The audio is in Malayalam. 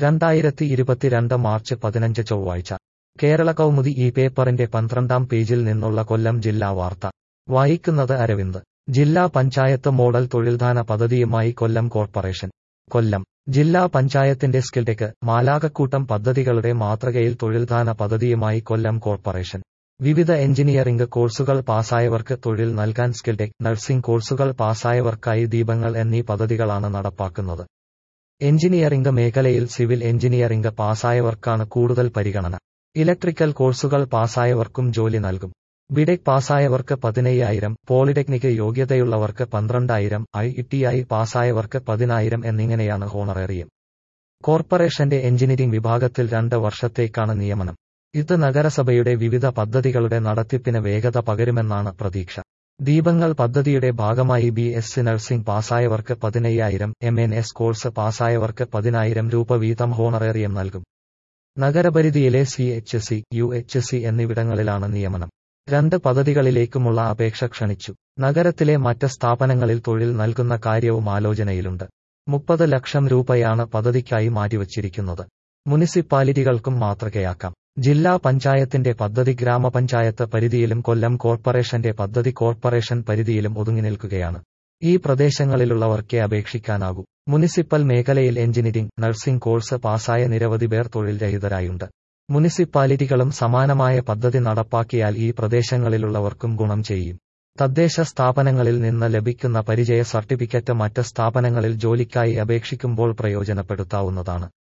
രണ്ടായിരത്തി ഇരുപത്തിരണ്ട് മാർച്ച് പതിനഞ്ച് ചൊവ്വാഴ്ച കേരള കൗമുദി ഈ പേപ്പറിന്റെ പന്ത്രണ്ടാം പേജിൽ നിന്നുള്ള കൊല്ലം ജില്ലാ വാർത്ത വായിക്കുന്നത് അരവിന്ദ് ജില്ലാ പഞ്ചായത്ത് മോഡൽ തൊഴിൽദാന പദ്ധതിയുമായി കൊല്ലം കോർപ്പറേഷൻ കൊല്ലം ജില്ലാ പഞ്ചായത്തിന്റെ സ്കിൽടെക് മാലാകക്കൂട്ടം പദ്ധതികളുടെ മാതൃകയിൽ തൊഴിൽദാന പദ്ധതിയുമായി കൊല്ലം കോർപ്പറേഷൻ വിവിധ എഞ്ചിനീയറിംഗ് കോഴ്സുകൾ പാസ്സായവർക്ക് തൊഴിൽ നൽകാൻ സ്കിൽടെക് നഴ്സിംഗ് കോഴ്സുകൾ പാസ്സായവർക്കായി ദീപങ്ങൾ എന്നീ പദ്ധതികളാണ് നടപ്പാക്കുന്നത് എഞ്ചിനീയറിംഗ് മേഖലയിൽ സിവിൽ എഞ്ചിനീയറിംഗ് പാസ്സായവർക്കാണ് കൂടുതൽ പരിഗണന ഇലക്ട്രിക്കൽ കോഴ്സുകൾ പാസ്സായവർക്കും ജോലി നൽകും ബിടെക് പാസ്സായവർക്ക് പതിനയ്യായിരം പോളിടെക്നിക് യോഗ്യതയുള്ളവർക്ക് പന്ത്രണ്ടായിരം ഐ ടി ഐ പാസ്സായവർക്ക് പതിനായിരം എന്നിങ്ങനെയാണ് ഹോണറേറിയം കോർപ്പറേഷന്റെ എഞ്ചിനീയറിംഗ് വിഭാഗത്തിൽ രണ്ട് വർഷത്തേക്കാണ് നിയമനം ഇത് നഗരസഭയുടെ വിവിധ പദ്ധതികളുടെ നടത്തിപ്പിന് വേഗത പകരുമെന്നാണ് പ്രതീക്ഷ ദീപങ്ങൾ പദ്ധതിയുടെ ഭാഗമായി ബി എസ് സി നഴ്സിംഗ് പാസ്സായവർക്ക് പതിനയ്യായിരം എം എൻ എസ് കോഴ്സ് പാസ്സായവർക്ക് പതിനായിരം രൂപ വീതം ഹോണറേറിയം നൽകും നഗരപരിധിയിലെ C H C U H C എന്നിവിടങ്ങളിലാണ് നിയമനം രണ്ട് പദ്ധതികളിലേക്കുമുള്ള അപേക്ഷ ക്ഷണിച്ചു നഗരത്തിലെ മറ്റ് സ്ഥാപനങ്ങളിൽ തൊഴിൽ നൽകുന്ന കാര്യവും ആലോചനയിലുണ്ട് മുപ്പത് ലക്ഷം രൂപയാണ് പദ്ധതിക്കായി മാറ്റിവച്ചിരിക്കുന്നത് മുനിസിപ്പാലിറ്റികൾക്കും മാതൃകയാക്കാം ജില്ലാ പഞ്ചായത്തിന്റെ പദ്ധതി ഗ്രാമപഞ്ചായത്ത് പരിധിയിലും കൊല്ലം കോർപ്പറേഷന്റെ പദ്ധതി കോർപ്പറേഷൻ പരിധിയിലും ഒതുങ്ങി നിൽക്കുകയാണ് ഈ പ്രദേശങ്ങളിലുള്ളവർക്കേ അപേക്ഷിക്കാനാകൂ മുനിസിപ്പൽ മേഖലയിൽ എഞ്ചിനീയറിംഗ് നഴ്സിംഗ് കോഴ്സ് പാസ്സായ നിരവധി പേർ തൊഴിൽ രഹിതരായുണ്ട് മുനിസിപ്പാലിറ്റികളും സമാനമായ പദ്ധതി നടപ്പാക്കിയാൽ ഈ പ്രദേശങ്ങളിലുള്ളവർക്കും ഗുണം ചെയ്യും തദ്ദേശ സ്ഥാപനങ്ങളിൽ നിന്ന് ലഭിക്കുന്ന പരിചയ സർട്ടിഫിക്കറ്റ് മറ്റ് സ്ഥാപനങ്ങളിൽ ജോലിക്കായി അപേക്ഷിക്കുമ്പോൾ പ്രയോജനപ്പെടുത്താവുന്നതാണ്